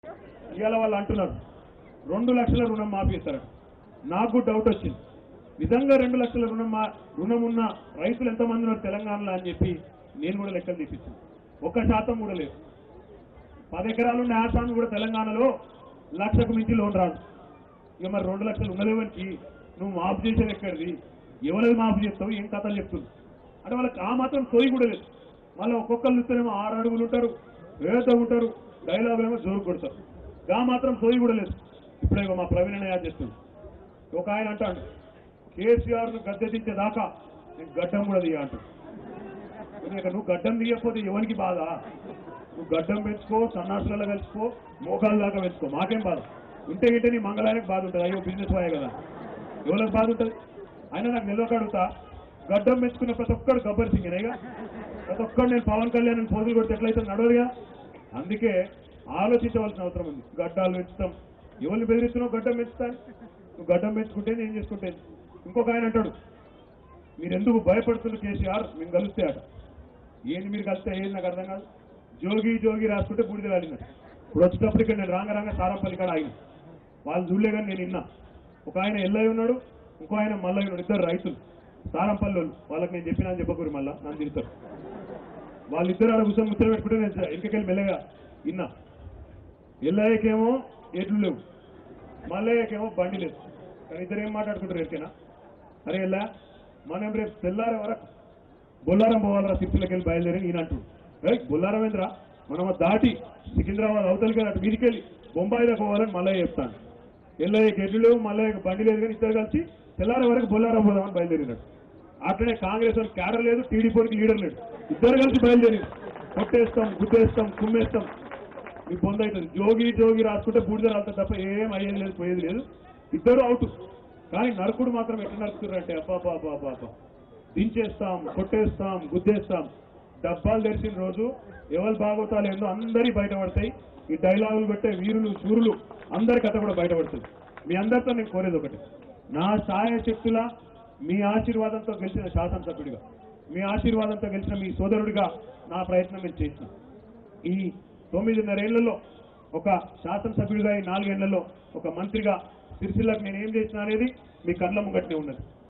ఇవాళ వాళ్ళు అంటున్నారు రెండు లక్షల రుణం మాఫీ ఇస్తారట నాకు డౌట్ వచ్చింది నిజంగా రెండు లక్షల రుణం మా రుణం ఉన్న రైతులు ఎంతమంది ఉన్నారు తెలంగాణలో అని చెప్పి నేను కూడా లెక్కలు తీపించాను ఒక్క శాతం కూడా లేదు పది ఎకరాలు ఉన్న ఆసామి కూడా తెలంగాణలో లక్షకు మించి లోన్ రాదు ఇక మరి రెండు లక్షలు ఉన్నలేవనికి నువ్వు మాఫ్ చేసేది ఎక్కడిది ఎవరికి మాఫ్ చేస్తావు ఏం కథలు చెప్తుంది అంటే వాళ్ళకి ఆ మాత్రం సోయి కూడా లేదు మళ్ళీ ఒక్కొక్కరు చూస్తేనేమో ఆరు అడుగులు ఉంటారు వేత ఉంటారు డైలాగులు ఏమో జోరు కొడతారు గా మాత్రం సోయి కూడా లేదు ఇప్పుడే ఇగో మా ప్రవీణ యాద్ చేస్తుంది ఒక ఆయన అంటాడు కేసీఆర్ ను గద్దె దించేదాకా నేను గడ్డం కూడా తీయ అంటాడు ఇక నువ్వు గడ్డం తీయకపోతే ఎవరికి బాధ నువ్వు గడ్డం పెంచుకో సన్నాసులలో కలిసిపో మోకాళ్ళ దాకా పెంచుకో మాకేం బాధ ఉంటే గిట్టే నీ మంగళానికి బాధ ఉంటుంది అయ్యో బిజినెస్ వాయే కదా ఎవరికి బాధ ఉంటుంది అయినా నాకు నిల్వక అడుగుతా గడ్డం పెంచుకున్న ప్రతి ఒక్కడు గబ్బర్ సింగ్ ఇక ప్రతి ఒక్కడు నేను పవన్ కళ్యాణ్ పోజులు కొడితే ఎట్లయితే నడవదుగా అందుకే ఆలోచించవలసిన అవసరం ఉంది గడ్డాలు పెంచుతాం ఎవరిని బెదిరిస్తున్నావు గడ్డం పెంచుతాను నువ్వు గడ్డం పెంచుకుంటే నేను చేసుకుంటే ఇంకొక ఆయన అంటాడు మీరు ఎందుకు భయపడుతున్న కేసీఆర్ మేము కలిస్తే అట ఏంది మీరు కలిస్తే ఏంది నాకు అర్థం కాదు జోగి జోగి రాసుకుంటే బూడిద వెళ్ళినట్టు ఇప్పుడు వచ్చేటప్పుడు ఇక్కడ నేను రాంగ రాంగ సారంపల్లి కాడ ఆగిన వాళ్ళు చూడలే కానీ నేను విన్నా ఒక ఆయన ఎల్లయ్య ఉన్నాడు ఇంకో ఆయన మల్లయ్య ఉన్నాడు ఇద్దరు రైతులు సారంపల్లి వాళ్ళు వాళ్ళకి నేను చెప్పినా అని చెప్పకూరి మళ్ళా నన్ను తిడతారు వాళ్ళిద్దరు ఆడ కూర్చొని ముచ్చట పెట్టుకుంటే నేను ఇంకెళ్ళి మెల్లగా విన్నా ఎల్లయ్యకేమో ఎడ్లు లేవు మల్లయ్యకేమో బండి లేదు కానీ ఇద్దరు ఏం మాట్లాడుకుంటారు ఎరికేనా అరే ఎల్లా మనం రేపు తెల్లారే వరకు బొల్లారం పోవాలరా సిరిసిల్లకి వెళ్ళి బయలుదేరి ఈయన అంటూ రే బొల్లారం ఏంద్రా మనం అది దాటి సికింద్రాబాద్ అవతలికి వెళ్ళి అటు మీదికి వెళ్ళి బొంబాయి దాకా పోవాలని మల్లయ్య చెప్తాను ఎల్లయ్యకి ఎడ్లు లేవు మల్లయ్యకి బండి లేదు కానీ ఇద్దరు కలిసి తెల్లారే వరకు బొల్లారం పోదామని బయలుదేరినాడు అట్లనే కాంగ్రెస్ వాళ్ళకి క్యాడర్ లేదు టీడీపీకి లీడర్ లేడు ఇద్దరు కలిసి బయలుదేరి కొట్టేస్తాం గుద్దేస్తాం కుమ్మేస్తాం మీ పొంద అవుతుంది జోగి జోగి రాసుకుంటే బూడిద రాస్తుంది తప్ప ఏం అయ్యేది లేదు పోయేది లేదు ఇద్దరు అవుట్ కానీ నరకుడు మాత్రం ఎట్లా నరుకుతున్నారంటే అబ్బా అబ్బా అబ్బా అబ్బా దించేస్తాం కొట్టేస్తాం గుద్దేస్తాం డబ్బాలు తెరిచిన రోజు ఎవరు బాగోతాలు ఏందో అందరి బయటపడతాయి ఈ డైలాగులు పెట్టే వీరులు శూరులు అందరి కథ కూడా బయటపడుతుంది మీ అందరితో నేను కోరేది ఒకటి నా సాయ శక్తుల మీ ఆశీర్వాదంతో గెలిచిన శాసనసభ్యుడిగా మీ ఆశీర్వాదంతో గెలిచిన మీ సోదరుడిగా నా ప్రయత్నం నేను చేసిన ఈ తొమ్మిదిన్నరేళ్లలో ఒక శాసనసభ్యుడిగా ఈ నాలుగేళ్లలో ఒక మంత్రిగా సిరిసిల్లకు నేను ఏం చేసిన అనేది మీ కళ్ళ ముంగట్నే ఉన్నది